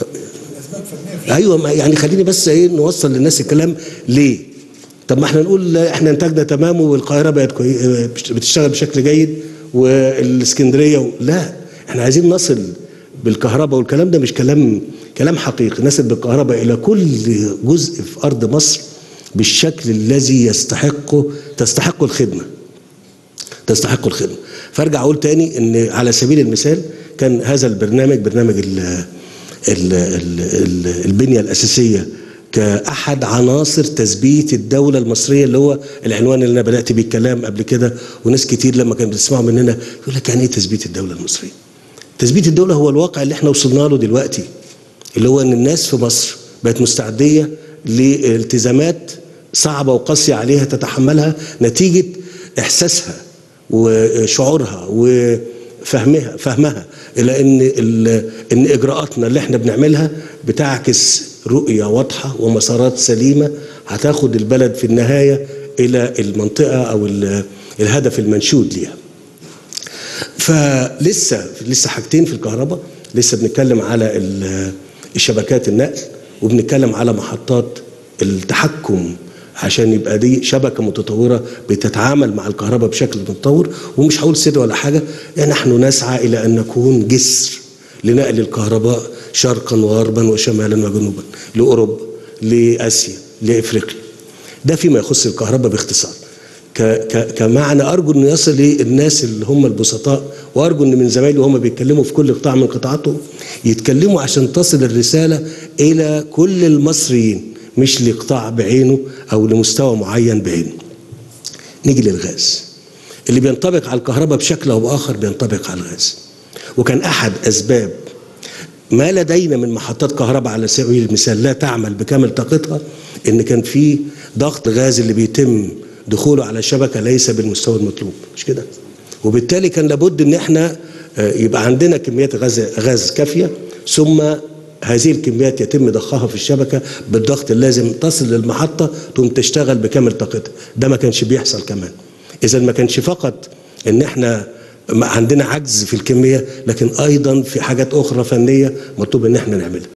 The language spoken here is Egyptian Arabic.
ايوه ما يعني خليني بس ايه نوصل للناس الكلام ليه طب ما احنا نقول احنا انتاجنا تمام والقاهره بقت كوي... بتشتغل بشكل جيد والاسكندريه و... لا احنا عايزين نصل بالكهرباء والكلام ده مش كلام كلام حقيقي نصل بالكهرباء الى كل جزء في ارض مصر بالشكل الذي يستحقه تستحقه الخدمه تستحق الخدمه فارجع اقول تاني ان على سبيل المثال كان هذا البرنامج برنامج ال ال ال ال البنيه الاساسيه كاحد عناصر تثبيت الدوله المصريه اللي هو العنوان اللي انا بدات بيه الكلام قبل كده وناس كتير لما كانوا بيسمعوا مننا يقول لك يعني ايه تثبيت الدوله المصريه؟ تثبيت الدوله هو الواقع اللي احنا وصلنا له دلوقتي اللي هو ان الناس في مصر بقت مستعديه لالتزامات صعبه وقاسيه عليها تتحملها نتيجه احساسها وشعورها وفهمها فهمها الى ان ان اجراءاتنا اللي احنا بنعملها بتعكس رؤيه واضحه ومسارات سليمه هتاخد البلد في النهايه الى المنطقه او الهدف المنشود ليها. فلسه لسه حاجتين في الكهرباء لسه بنتكلم على الشبكات النقل وبنتكلم على محطات التحكم عشان يبقى دي شبكه متطوره بتتعامل مع الكهرباء بشكل متطور ومش هقول سر ولا حاجه نحن نسعى الى ان نكون جسر لنقل الكهرباء شرقا وغربا وشمالا وجنوبا لاوروبا لاسيا لافريقيا ده فيما يخص الكهرباء باختصار كمعنى ارجو انه يصل للناس اللي هم البسطاء وارجو ان من زمايلي وهم بيتكلموا في كل قطاع من قطاعاتهم يتكلموا عشان تصل الرساله الى كل المصريين مش لقطاع بعينه او لمستوى معين بعينه. نيجي للغاز. اللي بينطبق على الكهرباء بشكل او باخر بينطبق على الغاز. وكان احد اسباب ما لدينا من محطات كهرباء على سبيل المثال لا تعمل بكامل طاقتها ان كان في ضغط غاز اللي بيتم دخوله على الشبكه ليس بالمستوى المطلوب مش كده؟ وبالتالي كان لابد ان احنا يبقى عندنا كميات غاز غاز كافيه ثم هذه الكميات يتم ضخها في الشبكه بالضغط اللازم تصل للمحطه تقوم تشتغل بكامل طاقتها ده ما كانش بيحصل كمان اذا ما كانش فقط ان احنا عندنا عجز في الكميه لكن ايضا في حاجات اخرى فنيه مطلوب ان احنا نعملها